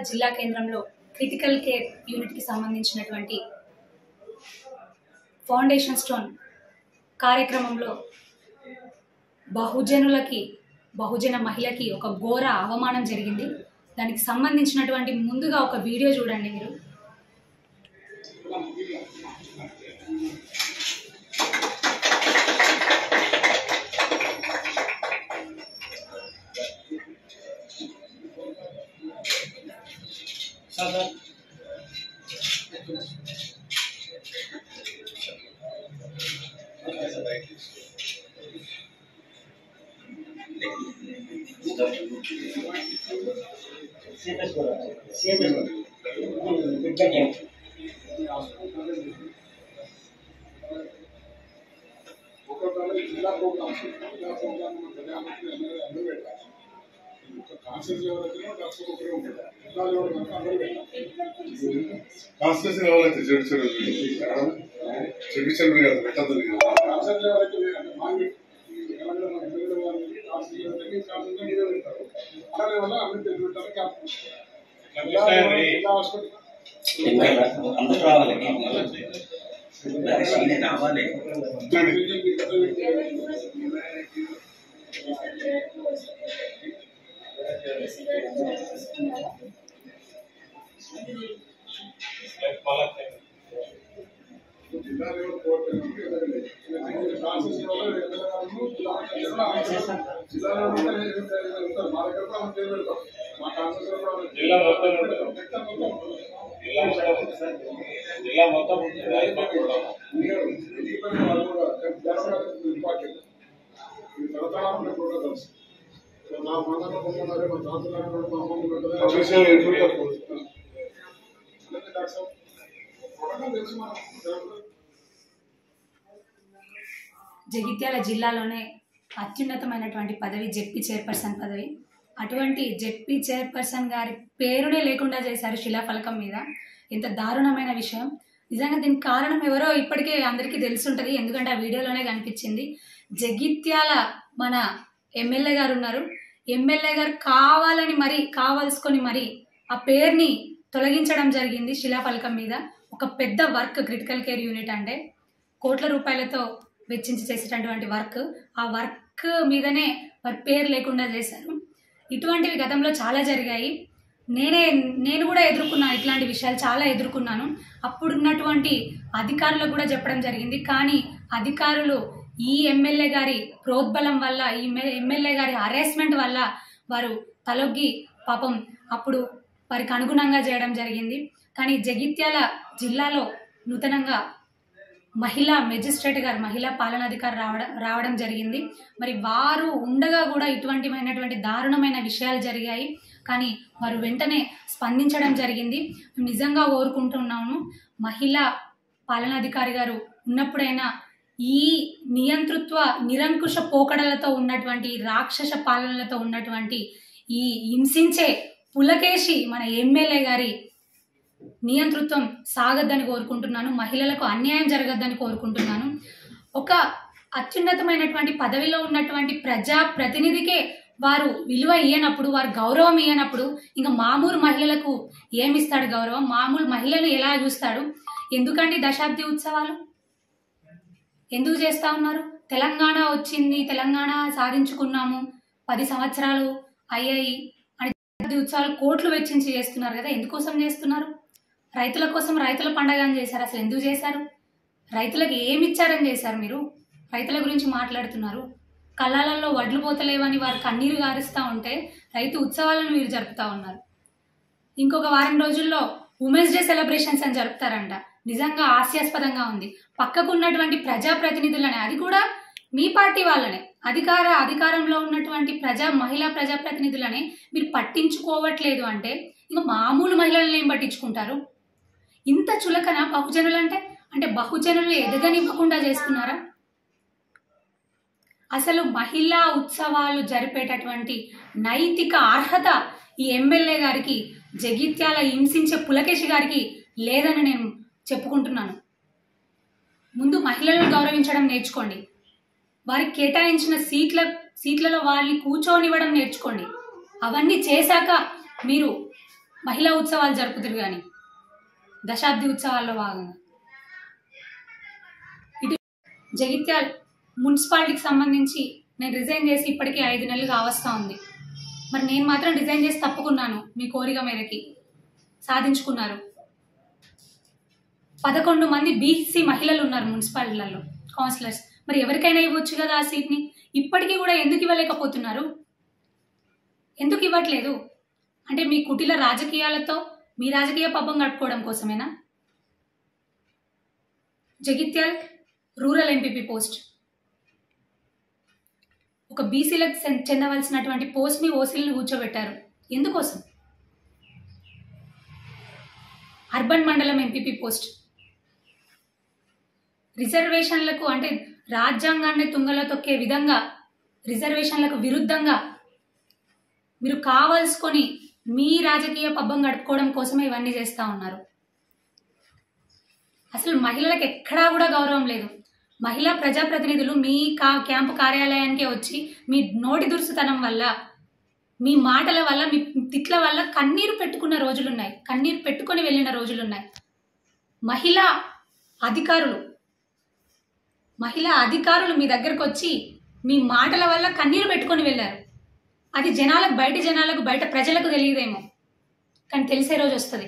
జిల్లా కేంద్రంలో critical care యూనిట్కి సంబంధించినటువంటి ఫౌండేషన్ స్టోన్ కార్యక్రమంలో బహుజనులకి బహుజన మహిళకి ఒక ఘోర అవమానం జరిగింది దానికి సంబంధించినటువంటి ముందుగా ఒక వీడియో చూడండి మీరు ఒక్కొక్కరు జిల్లా ప్రోగ్రామ్స్ జిల్లా ప్రోగ్రామ్ ప్రధానమంత్రి అందరూ అందరూ పెట్టాలి కాన్సెన్స్ లెవెల్ అయితే డాక్టర్ ఒకరే ఉంటారు జిల్లా లెవెల్ కనుక అందరూ పెట్టాలి కాన్స్టిట్యూషన్ ఎవరైతే చెడు చెడు చెప్పించారు కదా పెట్టద్దు కాన్సెన్స్ లెవెల్ అయితే లేదు. అంటే మాకు ఈ తెలంగాణ మన ఎమ్మెల్యే వాళ్ళకి కాన్సెన్స్ లెవెల్ అయితే ఈ కాన్సెన్స్ మీరే పెడతారు ఆ లెవెల్లో అందరూ తెలిసి పెట్టాలి క్యాంప్ జిల్లా లెవెల్ జిల్లా హాస్పిటల్ అందరూ రావాలి నరేష్ రావాలి జిల్లా లెవెల్ కోర్టు కాన్సెన్స్ లెవెల్ జిల్లా లెవెల్ ఉంటారు మా దగ్గర కూడా మనం పేరు పెడతాం మా కాన్సెన్స్ లెవెల్ జిల్లా మొత్తం ఉంటుంది. మొత్తం మొత్తం జిల్లా మొత్తం జిల్లా మొత్తం రైతు పట్టుకోవడం విషయం ఎట్లుంటే జగిత్యాల జిల్లాలోనే అత్యున్నతమైనటువంటి పదవి జెడ్పీ చైర్పర్సన్ పదవి అటువంటి జెడ్పీ చైర్పర్సన్ గారి పేరునే లేకుండా చేశారు శిలాఫలకం మీద ఎంత దారుణమైన విషయం నిజంగా దీనికి కారణం ఎవరో ఇప్పటికే అందరికీ తెలుసుంటుంది ఎందుకంటే ఆ వీడియోలోనే కనిపించింది జగిత్యాల మన ఎమ్మెల్యే గారు ఉన్నారు ఎమ్మెల్యే గారు కావాలని మరి కావలసుకొని మరి ఆ పేరుని తొలగించడం జరిగింది శిలాఫలకం మీద ఒక పెద్ద వర్క్ క్రిటికల్ కేర్ యూనిట్ అంటే కోట్ల రూపాయలతో వెచ్చించి చేసేటటువంటి వర్క్ ఆ వర్క్ మీదనే వారి పేరు లేకుండా చేశారు ఇటువంటివి గతంలో చాలా జరిగాయి నేనే నేను కూడా ఎదుర్కొన్నాను ఇట్లాంటి విషయాలు చాలా ఎదుర్కొన్నాను అప్పుడున్నటువంటి అధికారులకు కూడా చెప్పడం జరిగింది కానీ అధికారులు ఈ ఎమ్మెల్యే గారి ప్రోద్బలం వల్ల ఈ ఎమ్మెల్యే గారి హరాస్మెంట్ వల్ల వారు తలొగ్గి పాపం అప్పుడు వారికి అనుగుణంగా చేయడం జరిగింది కానీ జగిత్యాల జిల్లాలో నూతనంగా మహిళా మెజిస్ట్రేట్ గారు మహిళా పాలనాధికారి రావడం రావడం జరిగింది మరి వారు ఉండగా కూడా ఇటువంటివైనటువంటి దారుణమైన విషయాలు జరిగాయి కానీ వారు వెంటనే స్పందించడం జరిగింది మేము నిజంగా కోరుకుంటున్నాము మహిళా పాలనాధికారి గారు ఉన్నప్పుడైనా ఈ నియంతృత్వ నిరంకుశ పోకడలతో ఉన్నటువంటి రాక్షస పాలనలతో ఉన్నటువంటి ఈ హింసించే పులకేషి మన ఎమ్మెల్యే గారి నియంతృత్వం సాగద్దని కోరుకుంటున్నాను మహిళలకు అన్యాయం జరగద్దని కోరుకుంటున్నాను ఒక అత్యున్నతమైనటువంటి పదవిలో ఉన్నటువంటి ప్రజా ప్రతినిధికే వారు విలువ ఇయ్యనప్పుడు వారు గౌరవం ఇయ్యనప్పుడు ఇంకా మామూలు మహిళలకు ఏమిస్తాడు గౌరవం మామూలు మహిళలు ఎలా చూస్తాడు ఎందుకండి దశాబ్ది ఉత్సవాలు ఎందుకు చేస్తా ఉన్నారు తెలంగాణ వచ్చింది తెలంగాణ సాధించుకున్నాము పది సంవత్సరాలు అయ్యాయి అని దశాబ్ది ఉత్సవాలు కోట్లు వెచ్చించి చేస్తున్నారు కదా ఎందుకోసం చేస్తున్నారు రైతుల కోసం రైతుల పండగ అని చేశారు అసలు ఎందుకు చేశారు రైతులకు ఏమి ఇచ్చారని చేశారు మీరు రైతుల గురించి మాట్లాడుతున్నారు కళ్ళాలలో వడ్లు పోతలేవని వారు కన్నీరు గారుస్తూ ఉంటే రైతు ఉత్సవాలను మీరు జరుపుతూ ఉన్నారు ఇంకొక వారం రోజుల్లో ఉమెన్స్ డే సెలబ్రేషన్స్ అని జరుపుతారంట నిజంగా హాస్యాస్పదంగా ఉంది పక్కకు ఉన్నటువంటి ప్రజాప్రతినిధులనే అది కూడా మీ పార్టీ వాళ్ళనే అధికార అధికారంలో ఉన్నటువంటి ప్రజా మహిళా ప్రజాప్రతినిధులనే మీరు పట్టించుకోవట్లేదు అంటే ఇంకా మామూలు మహిళలను ఏం పట్టించుకుంటారు ఇంత చులకన బహుజనులు అంటే అంటే బహుజనులు ఎదగనివ్వకుండా చేస్తున్నారా అసలు మహిళా ఉత్సవాలు జరిపేటటువంటి నైతిక అర్హత ఈ ఎమ్మెల్యే గారికి జగిత్యాల హింసించే పులకేషి గారికి లేదని నేను చెప్పుకుంటున్నాను ముందు మహిళలను గౌరవించడం నేర్చుకోండి వారికి కేటాయించిన సీట్ల సీట్లలో వాళ్ళని కూర్చోనివ్వడం నేర్చుకోండి అవన్నీ చేశాక మీరు మహిళా ఉత్సవాలు జరుపుతారు కానీ దశాబ్ది ఉత్సవాల్లో భాగంగా ఇటు జగిత్యాల్ మున్సిపాలిటీకి సంబంధించి నేను రిజైన్ చేసి ఇప్పటికీ ఐదు నెలలు కావస్తా ఉంది మరి నేను మాత్రం రిజైన్ చేసి తప్పుకున్నాను మీ కోరిక మేరకి సాధించుకున్నారు పదకొండు మంది బీసీ మహిళలు ఉన్నారు మున్సిపాలిటీలలో కౌన్సిలర్స్ మరి ఎవరికైనా ఇవ్వచ్చు కదా ఆ సీట్ని ఇప్పటికీ కూడా ఎందుకు ఇవ్వలేకపోతున్నారు ఎందుకు ఇవ్వట్లేదు అంటే మీ కుటిల రాజకీయాలతో మీ రాజకీయ పబ్బం గడుపుకోవడం కోసమేనా జగిత్యాల్ రూరల్ ఎంపీపీ పోస్ట్ ఒక బీసీలకు చెం- చెందవలసినటువంటి పోస్ట్ని ఓసీలను కూర్చోబెట్టారు ఎందుకోసం అర్బన్ మండలం ఎంపీపీ పోస్ట్ రిజర్వేషన్లకు అంటే రాజ్యాంగాన్ని తుంగలో తొక్కే విధంగా రిజర్వేషన్లకు విరుద్ధంగా మీరు కావలసుకొని మీ రాజకీయ పబ్బం గడుపుకోవడం కోసమే ఇవన్నీ చేస్తూ ఉన్నారు అసలు మహిళలకు ఎక్కడా కూడా గౌరవం లేదు మహిళా ప్రజాప్రతినిధులు మీ కా క్యాంపు కార్యాలయానికే వచ్చి మీ నోటి దురుసుతనం వల్ల మీ మాటల వల్ల మీ తిట్ల వల్ల కన్నీరు పెట్టుకున్న రోజులున్నాయి కన్నీరు పెట్టుకొని వెళ్ళిన రోజులున్నాయి మహిళా అధికారులు మహిళా అధికారులు మీ దగ్గరకు వచ్చి మీ మాటల వల్ల కన్నీరు పెట్టుకొని వెళ్ళారు అది జనాలకు బయట జనాలకు బయట ప్రజలకు తెలియదేమో కానీ తెలిసే రోజు వస్తుంది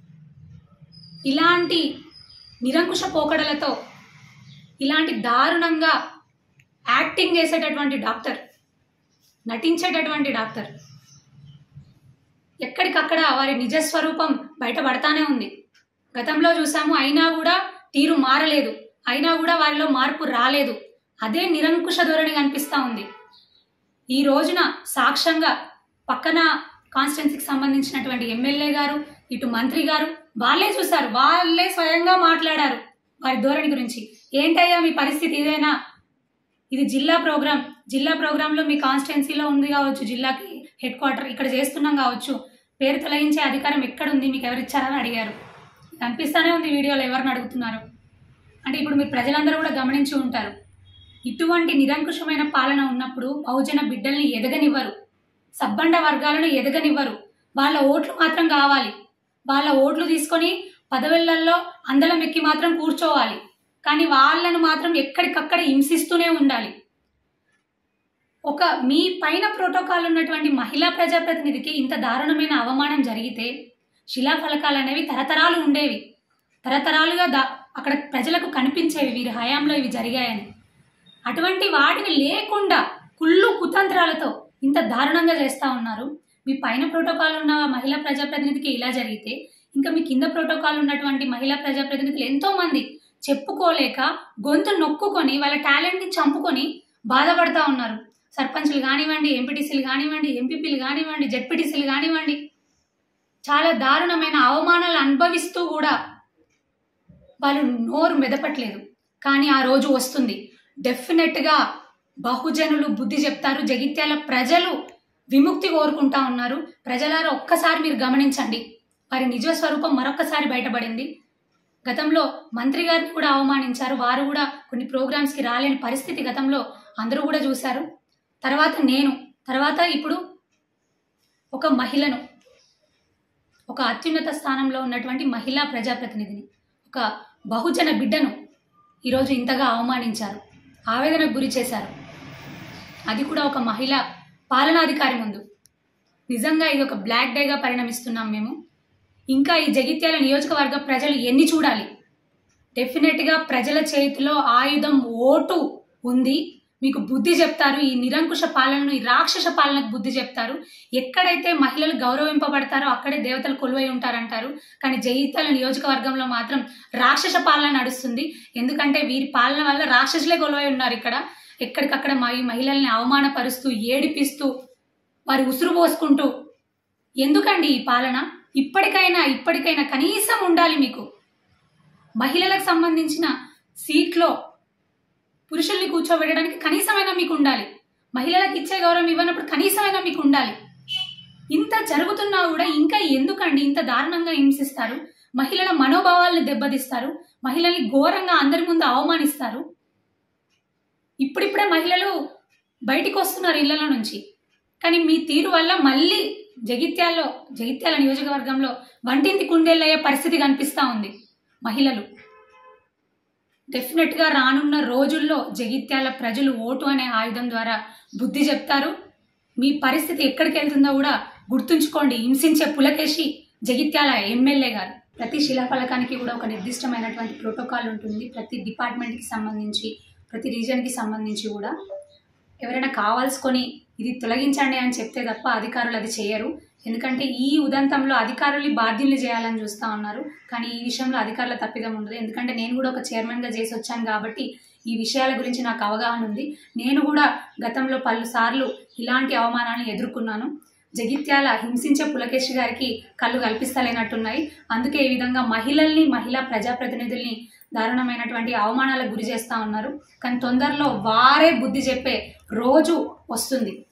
ఇలాంటి నిరంకుశ పోకడలతో ఇలాంటి దారుణంగా యాక్టింగ్ చేసేటటువంటి డాక్టర్ నటించేటటువంటి డాక్టర్ ఎక్కడికక్కడ వారి నిజస్వరూపం బయటపడతానే ఉంది గతంలో చూసాము అయినా కూడా తీరు మారలేదు అయినా కూడా వారిలో మార్పు రాలేదు అదే నిరంకుశ ధోరణి కనిపిస్తూ ఉంది ఈ రోజున సాక్ష్యంగా పక్కన కాన్స్టిట్యున్సీకి సంబంధించినటువంటి ఎమ్మెల్యే గారు ఇటు మంత్రి గారు వాళ్ళే చూశారు వాళ్ళే స్వయంగా మాట్లాడారు వారి ధోరణి గురించి ఏంటయ్యా మీ పరిస్థితి ఇదేనా ఇది జిల్లా ప్రోగ్రామ్ జిల్లా ప్రోగ్రాంలో మీ కాన్స్టిట్యున్సీలో ఉంది కావచ్చు జిల్లాకి హెడ్ క్వార్టర్ ఇక్కడ చేస్తున్నాం కావచ్చు పేరు తొలగించే అధికారం ఎక్కడుంది మీకు ఎవరిచ్చారని అడిగారు ఇది అనిపిస్తానే ఉంది వీడియోలో ఎవరిని అడుగుతున్నారు అంటే ఇప్పుడు మీరు ప్రజలందరూ కూడా గమనించి ఉంటారు ఇటువంటి నిరంకుశమైన పాలన ఉన్నప్పుడు బహుజన బిడ్డల్ని ఎదగనివ్వరు సబ్బండ వర్గాలను ఎదగనివ్వరు వాళ్ళ ఓట్లు మాత్రం కావాలి వాళ్ళ ఓట్లు తీసుకొని పదవులలో అందలం ఎక్కి మాత్రం కూర్చోవాలి కానీ వాళ్ళను మాత్రం ఎక్కడికక్కడ హింసిస్తూనే ఉండాలి ఒక మీ పైన ప్రోటోకాల్ ఉన్నటువంటి మహిళా ప్రజాప్రతినిధికి ఇంత దారుణమైన అవమానం జరిగితే శిలాఫలకాలు అనేవి తరతరాలు ఉండేవి తరతరాలుగా దా అక్కడ ప్రజలకు కనిపించేవి వీరి హయాంలో ఇవి జరిగాయని అటువంటి వాటిని లేకుండా కుళ్ళు కుతంత్రాలతో ఇంత దారుణంగా చేస్తూ ఉన్నారు మీ పైన ప్రోటోకాల్ ఉన్న మహిళా ప్రజాప్రతినిధికి ఇలా జరిగితే ఇంకా మీ కింద ప్రోటోకాల్ ఉన్నటువంటి మహిళా ప్రజాప్రతినిధులు ఎంతో మంది చెప్పుకోలేక గొంతు నొక్కుకొని వాళ్ళ టాలెంట్ని చంపుకొని బాధపడతా ఉన్నారు సర్పంచ్లు కానివ్వండి ఎంపీటీసీలు కానివ్వండి ఎంపీపీలు కానివ్వండి జెడ్పీటీసీలు కానివ్వండి చాలా దారుణమైన అవమానాలు అనుభవిస్తూ కూడా వాళ్ళు నోరు మెదపట్లేదు కానీ ఆ రోజు వస్తుంది డెఫినెట్గా బహుజనులు బుద్ధి చెప్తారు జగిత్యాల ప్రజలు విముక్తి కోరుకుంటా ఉన్నారు ప్రజలారా ఒక్కసారి మీరు గమనించండి వారి నిజ స్వరూపం మరొక్కసారి బయటపడింది గతంలో మంత్రి గారిని కూడా అవమానించారు వారు కూడా కొన్ని ప్రోగ్రామ్స్కి రాలేని పరిస్థితి గతంలో అందరూ కూడా చూశారు తర్వాత నేను తర్వాత ఇప్పుడు ఒక మహిళను ఒక అత్యున్నత స్థానంలో ఉన్నటువంటి మహిళా ప్రజాప్రతినిధిని ఒక బహుజన బిడ్డను ఈరోజు ఇంతగా అవమానించారు ఆవేదనకు గురి చేశారు అది కూడా ఒక మహిళ పాలనాధికారి ముందు నిజంగా ఇది ఒక బ్లాక్ డేగా పరిణమిస్తున్నాం మేము ఇంకా ఈ జగిత్యాల నియోజకవర్గ ప్రజలు ఎన్ని చూడాలి డెఫినెట్గా ప్రజల చేతిలో ఆయుధం ఓటు ఉంది మీకు బుద్ధి చెప్తారు ఈ నిరంకుశ పాలనను ఈ రాక్షస పాలనకు బుద్ధి చెప్తారు ఎక్కడైతే మహిళలు గౌరవింపబడతారో అక్కడే దేవతలు కొలువై ఉంటారంటారు కానీ జగిత్యాల నియోజకవర్గంలో మాత్రం రాక్షస పాలన నడుస్తుంది ఎందుకంటే వీరి పాలన వల్ల రాక్షసులే కొలువై ఉన్నారు ఇక్కడ ఎక్కడికక్కడ మా ఈ మహిళల్ని అవమానపరుస్తూ ఏడిపిస్తూ వారి ఉసురు పోసుకుంటూ ఎందుకండి ఈ పాలన ఇప్పటికైనా ఇప్పటికైనా కనీసం ఉండాలి మీకు మహిళలకు సంబంధించిన సీట్లో పురుషుల్ని కూర్చోబెట్టడానికి కనీసమైనా మీకు ఉండాలి మహిళలకు ఇచ్చే గౌరవం ఇవ్వనప్పుడు కనీసమైనా మీకు ఉండాలి ఇంత జరుగుతున్నా కూడా ఇంకా ఎందుకండి ఇంత దారుణంగా హింసిస్తారు మహిళల మనోభావాల్ని దెబ్బతీస్తారు మహిళల్ని ఘోరంగా అందరి ముందు అవమానిస్తారు ఇప్పుడిప్పుడే మహిళలు బయటికి వస్తున్నారు ఇళ్లలో నుంచి కానీ మీ తీరు వల్ల మళ్ళీ జగిత్యాల్లో జగిత్యాల నియోజకవర్గంలో వంటింటి కుండేళ్ళయ్యే పరిస్థితి కనిపిస్తూ ఉంది మహిళలు డెఫినెట్గా రానున్న రోజుల్లో జగిత్యాల ప్రజలు ఓటు అనే ఆయుధం ద్వారా బుద్ధి చెప్తారు మీ పరిస్థితి ఎక్కడికి వెళ్తుందో కూడా గుర్తుంచుకోండి హింసించే పులకేసి జగిత్యాల ఎమ్మెల్యే గారు ప్రతి శిలాఫలకానికి కూడా ఒక నిర్దిష్టమైనటువంటి ప్రోటోకాల్ ఉంటుంది ప్రతి డిపార్ట్మెంట్కి సంబంధించి ప్రతి రీజన్కి సంబంధించి కూడా ఎవరైనా కావాల్సుకొని ఇది తొలగించండి అని చెప్తే తప్ప అధికారులు అది చేయరు ఎందుకంటే ఈ ఉదంతంలో అధికారులు బాధ్యుల్ని చేయాలని చూస్తూ ఉన్నారు కానీ ఈ విషయంలో అధికారుల తప్పిదం ఉండదు ఎందుకంటే నేను కూడా ఒక చైర్మన్గా చేసి వచ్చాను కాబట్టి ఈ విషయాల గురించి నాకు అవగాహన ఉంది నేను కూడా గతంలో పలు సార్లు ఇలాంటి అవమానాన్ని ఎదుర్కొన్నాను జగిత్యాల హింసించే పులకేష్ గారికి కళ్ళు కల్పిస్తలేనట్టున్నాయి అందుకే ఈ విధంగా మహిళల్ని మహిళా ప్రజాప్రతినిధుల్ని దారుణమైనటువంటి అవమానాలకు గురి చేస్తూ ఉన్నారు కానీ తొందరలో వారే బుద్ధి చెప్పే రోజు వస్తుంది